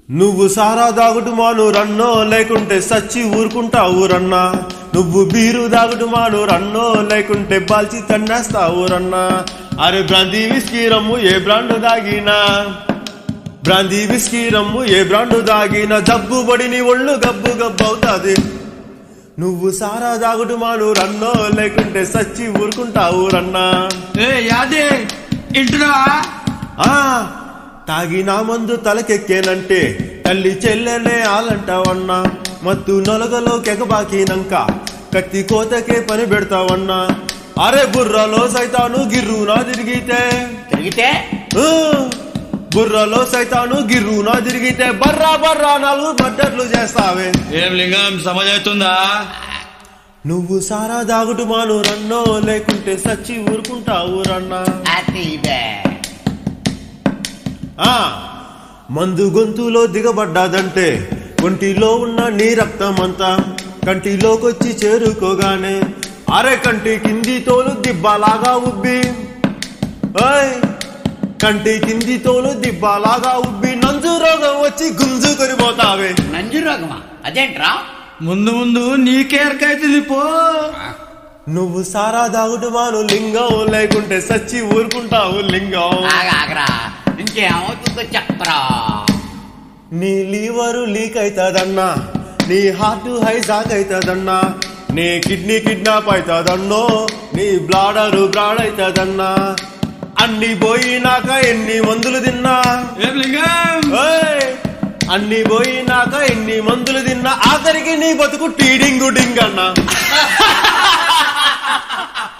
నువ్వు సారా దాగుడు మాను రన్నో లేకుంటే సచ్చి ఊరుకుంటావు రన్నా నువ్వు బీరు దాగుడు మాను రన్నో లేకుంటే బాల్చి తండేస్తావు రన్నా అరే బ్రాంతి విస్కీ రమ్ము ఏ బ్రాండ్ దాగినా బ్రాంతి విస్కీ రమ్ము ఏ బ్రాండ్ దాగినా జబ్బు పడిని ఒళ్ళు గబ్బు గబ్బు అవుతాది నువ్వు సారా దాగుడు మాను రన్నో లేకుంటే సచ్చి ఊరుకుంటావు రన్నా ఏ యాదే ఇంటున్నా ఆ తాగినా మందు తలకెక్కేనంటే తల్లి చెల్లెనే ఆలంటావన్నా మత్తు నొలగలో కెగబాకినంక కత్తి కోతకే పని పెడతావన్నా అరే బుర్రలో సైతాను గిర్రునా తిరిగితే తిరిగితే ఆ, బుర్రలో సైతాను గిర్రునా తిరిగితే బర్రా బర్రా నాలుగు మద్దట్లు చేస్తావే ఏం లింగం సమజవుతుందా నువ్వు సారా దాగుడు మాను రన్నో లేకుంటే సచ్చి ఊరుకుంటావు రన్నా అది ఇదే ఆ మందు గొంతులో దిగబడ్డాదంటే ఒంటిలో ఉన్న నీ రక్తమంతా కంటిలోకొచ్చి చేరుకోగానే అరే కంటి కింది తోలు దిబ్బలాగా ఉబ్బి ఓయ్ కంటి కింది తోలు దిబ్బలాగా ఉబ్బి నంజు రోగం వచ్చి గుంజుకొని పోతావే నంజు రోగమా అదేంట్రా ముందు ముందు నీకే ఎరకైతుంది పో నువ్వు సారా దాగుడు మాను లింగం లేకుంటే సచ్చి ఊరుకుంటావు లింగం ఆగా ఆగరా ఇంకేమవుతుందో చెప్పరా నీ లీవరు లీక్ అవుతుందన్నా నీ హార్ట్ హైజాక్ అవుతుందన్నా నీ కిడ్నీ కిడ్నాప్ అవుతుందన్నో నీ బ్లాడరు బ్రాడ్ అవుతుందన్నా అన్ని పోయినాక ఎన్ని మందులు తిన్నా ఏం లింగం ఓయ్! అన్ని పోయినాక ఎన్ని మందులు తిన్నా ఆఖరికి నీ బతుకు టీడింగు డింగ్ అన్నా